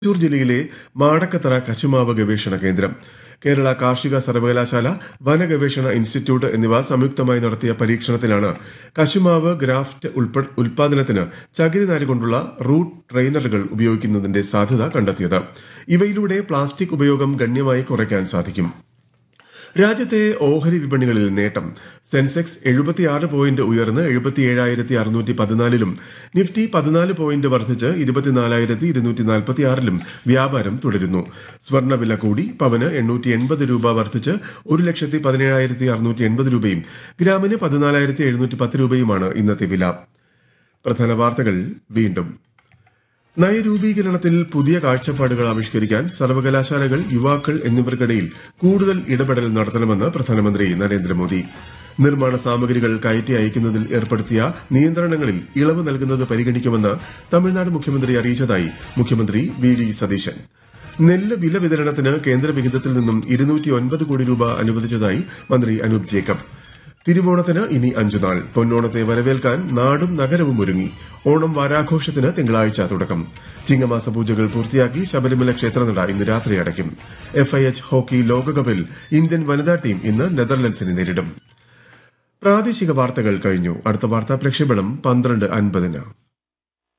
തൃശൂർ ജില്ലയിലെ മാടക്കത്തറ കശുമാവ് ഗവേഷണ കേന്ദ്രം കേരള കാർഷിക സർവകലാശാല വനഗവേഷണ ഇൻസ്റ്റിറ്റ്യൂട്ട് എന്നിവ സംയുക്തമായി നടത്തിയ പരീക്ഷണത്തിലാണ് കശുമാവ് ഗ്രാഫ്റ്റ് ഉൾപ്പെ- ഉൽപാദനത്തിന് ചകിരിനാര് കൊണ്ടുള്ള റൂട്ട് ട്രെയിനറുകൾ ഉപയോഗിക്കുന്നതിന്റെ സാധ്യത കണ്ടെത്തിയത് ഇവയിലൂടെ പ്ലാസ്റ്റിക് ഉപയോഗം ഗണ്യമായി കുറയ്ക്കാൻ സാധിക്കും രാജ്യത്തെ ഓഹരി വിപണികളിൽ നേട്ടം സെൻസെക്സ് എഴുപത്തിയാറ് പോയിന്റ് ഉയർന്ന് എഴുപത്തിയേഴായിരത്തി അറുന്നൂറ്റി പതിനാലിലും നിഫ്റ്റി പതിനാല് പോയിന്റ് വർദ്ധിച്ച് ഇരുപത്തിനാലായിരത്തി ഇരുന്നൂറ്റി നാൽപ്പത്തിയാറിലും വ്യാപാരം തുടരുന്നു സ്വർണ്ണവില കൂടി പവന് എണ്ണൂറ്റി എൺപത് രൂപ വർദ്ധിച്ച് ഒരു ലക്ഷത്തി പതിനേഴായിരത്തി അറുന്നൂറ്റി എൺപത് രൂപയും ഗ്രാമിന് പതിനാലായിരത്തി എഴുന്നൂറ്റി പത്ത് രൂപയുമാണ് ഇന്നത്തെ വില പ്രധാന വാർത്തകൾ വീണ്ടും നയരൂപീകരണത്തിൽ പുതിയ കാഴ്ചപ്പാടുകൾ ആവിഷ്കരിക്കാൻ സർവകലാശാലകൾ യുവാക്കൾ എന്നിവർക്കിടയിൽ കൂടുതൽ ഇടപെടൽ നടത്തണമെന്ന് പ്രധാനമന്ത്രി നരേന്ദ്രമോദി നിർമ്മാണ സാമഗ്രികൾ കയറ്റി അയക്കുന്നതിൽ ഏർപ്പെടുത്തിയ നിയന്ത്രണങ്ങളിൽ ഇളവ് നൽകുന്നത് പരിഗണിക്കുമെന്ന് തമിഴ്നാട് മുഖ്യമന്ത്രി അറിയിച്ചതായി മുഖ്യമന്ത്രി വി ഡി സതീശൻ നെല്ല് വില വിതരണത്തിന് കേന്ദ്ര വിഹിതത്തിൽ നിന്നും ഇരുന്നൂറ്റി ഒൻപത് കോടി രൂപ അനുവദിച്ചതായി മന്ത്രി അനൂപ് ജേക്കബ് തിരുവോണത്തിന് ഇനി അഞ്ചുനാൾ പൊന്നോണത്തെ വരവേൽക്കാൻ നാടും നഗരവും ഒരുങ്ങി ഓണം വാരാഘോഷത്തിന് തിങ്കളാഴ്ച തുടക്കം ചിങ്ങമാസ പൂജകൾ പൂർത്തിയാക്കി ശബരിമല ക്ഷേത്രനട ഇന്ന് രാത്രി അടയ്ക്കും എഫ്ഐഎച്ച് ഹോക്കി ലോകകപ്പിൽ ഇന്ത്യൻ വനിതാ ടീം ഇന്ന് നെതർലൻഡ്സിനെ നേരിടും പ്രാദേശിക വാർത്തകൾ കഴിഞ്ഞു അടുത്ത വാർത്താ പ്രക്ഷേപണം പന്ത്രണ്ട് അൻപതിന്